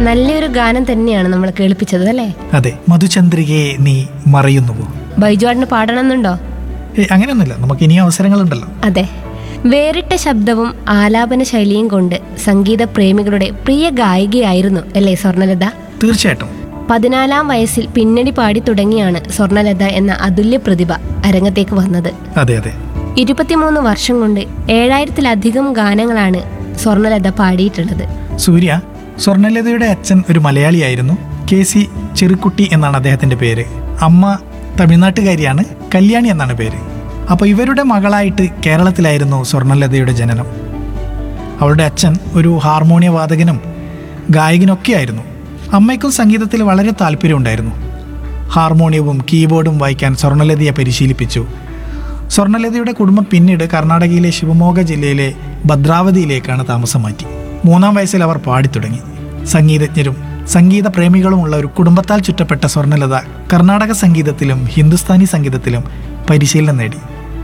നല്ലൊരു ഗാനം തന്നെയാണ് നമ്മൾ കേൾപ്പിച്ചത് അല്ലേ അതെ മധുചന്ദ്രികയെ നീ മറയുന്നുവോ ബൈജുവാടിന് പാടണമെന്നുണ്ടോ ഏയ് അങ്ങനെയൊന്നുമില്ല നമുക്ക് ഇനിയും അവസരങ്ങളുണ്ടല്ലോ അതെ വേറിട്ട ശബ്ദവും ആലാപന ശൈലിയും കൊണ്ട് സംഗീത പ്രേമികളുടെ പ്രിയ ഗായികയായിരുന്നു അല്ലേ സ്വർണലത തീർച്ചയായിട്ടും പതിനാലാം വയസ്സിൽ പിന്നണി പാടി തുടങ്ങിയാണ് സ്വർണലത എന്ന അതുല്യ പ്രതിഭ അരങ്ങത്തേക്ക് വന്നത് അതെ അതെ ഇരുപത്തിമൂന്ന് വർഷം കൊണ്ട് ഏഴായിരത്തിലധികം ഗാനങ്ങളാണ് സ്വർണലത പാടിയിട്ടുള്ളത് സൂര്യ സ്വർണ്ണലതയുടെ അച്ഛൻ ഒരു മലയാളിയായിരുന്നു കെ സി ചെറുക്കുട്ടി എന്നാണ് അദ്ദേഹത്തിന്റെ പേര് അമ്മ തമിഴ്നാട്ടുകാരിയാണ് കല്യാണി എന്നാണ് പേര് അപ്പോൾ ഇവരുടെ മകളായിട്ട് കേരളത്തിലായിരുന്നു സ്വർണ്ണലതയുടെ ജനനം അവളുടെ അച്ഛൻ ഒരു ഹാർമോണിയ വാദകനും ഗായകനൊക്കെ ആയിരുന്നു അമ്മയ്ക്കും സംഗീതത്തിൽ വളരെ താല്പര്യമുണ്ടായിരുന്നു ഹാർമോണിയവും കീബോർഡും വായിക്കാൻ സ്വർണ്ണലതയെ പരിശീലിപ്പിച്ചു സ്വർണ്ണലതയുടെ കുടുംബം പിന്നീട് കർണാടകയിലെ ശിവമോഗ ജില്ലയിലെ ഭദ്രാവതിയിലേക്കാണ് താമസം മാറ്റി മൂന്നാം വയസ്സിൽ അവർ പാടിത്തുടങ്ങി സംഗീതജ്ഞരും സംഗീത പ്രേമികളുമുള്ള ഒരു കുടുംബത്താൽ ചുറ്റപ്പെട്ട സ്വർണ്ണലത കർണാടക സംഗീതത്തിലും ഹിന്ദുസ്ഥാനി സംഗീതത്തിലും പരിശീലനം നേടി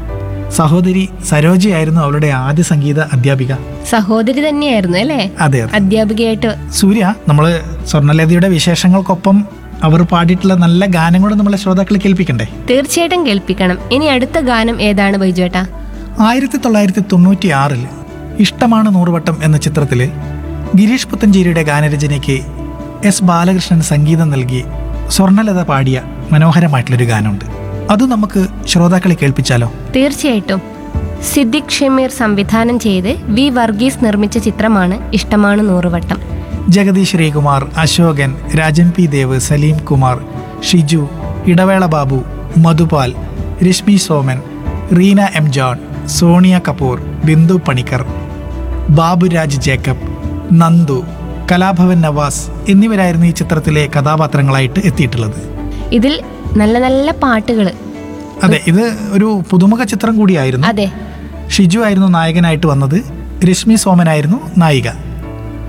സഹോദരി സരോജയായിരുന്നു അവളുടെ ആദ്യ സംഗീത അധ്യാപിക സഹോദരി തന്നെയായിരുന്നു അല്ലേ അതെ അതെ അധ്യാപികയായിട്ട് സൂര്യ നമ്മൾ സ്വർണ്ണലതയുടെ വിശേഷങ്ങൾക്കൊപ്പം അവർ പാടിയിട്ടുള്ള നല്ല ഗാനങ്ങളും നമ്മളെ ശ്രോതാക്കളെ കേൾപ്പിക്കണ്ടേ തീർച്ചയായിട്ടും കേൾപ്പിക്കണം ഇനി അടുത്ത ഗാനം ഏതാണ് ബൈജുവേട്ടാ ആയിരത്തി തൊള്ളായിരത്തി തൊണ്ണൂറ്റി ആറിൽ ഇഷ്ടമാണ് നൂറുവട്ടം എന്ന ചിത്രത്തിൽ ഗിരീഷ് പുത്തഞ്ചേരിയുടെ ഗാനരചനയ്ക്ക് എസ് ബാലകൃഷ്ണൻ സംഗീതം നൽകി സ്വർണ്ണലത പാടിയ മനോഹരമായിട്ടുള്ളൊരു ഗാനമുണ്ട് അത് നമുക്ക് ശ്രോതാക്കളെ കേൾപ്പിച്ചാലോ തീർച്ചയായിട്ടും സിദ്ദിഖ് ഷമീർ സംവിധാനം ചെയ്ത് വി വർഗീസ് നിർമ്മിച്ച ചിത്രമാണ് Ishtamanu Nooruvattam Jagadish Sreekumar Ashokan Rajan P Dev Saleem Kumar Shiju Idavela Babu Madhupal Reshmi Soman Reena M John Sonia Kapoor Bindu Panicker Baburaj Jacob Nandu Kalabhavan Navas എന്നിവരായിരുന്നു ഈ ചിത്രത്തിലെ കഥാപാത്രങ്ങളായിട്ട് എത്തിയിട്ടുള്ളത് ഇതിൽ നല്ല നല്ല പാട്ടുകൾ അതെ ഇത് ഒരു പുതുമുഖ ചിത്രം കൂടിയായിരുന്നു അതെ ഷിജു ആയിരുന്നു നായകനായിട്ട് വന്നത് രശ്മി സോമനായിരുന്നു നായിക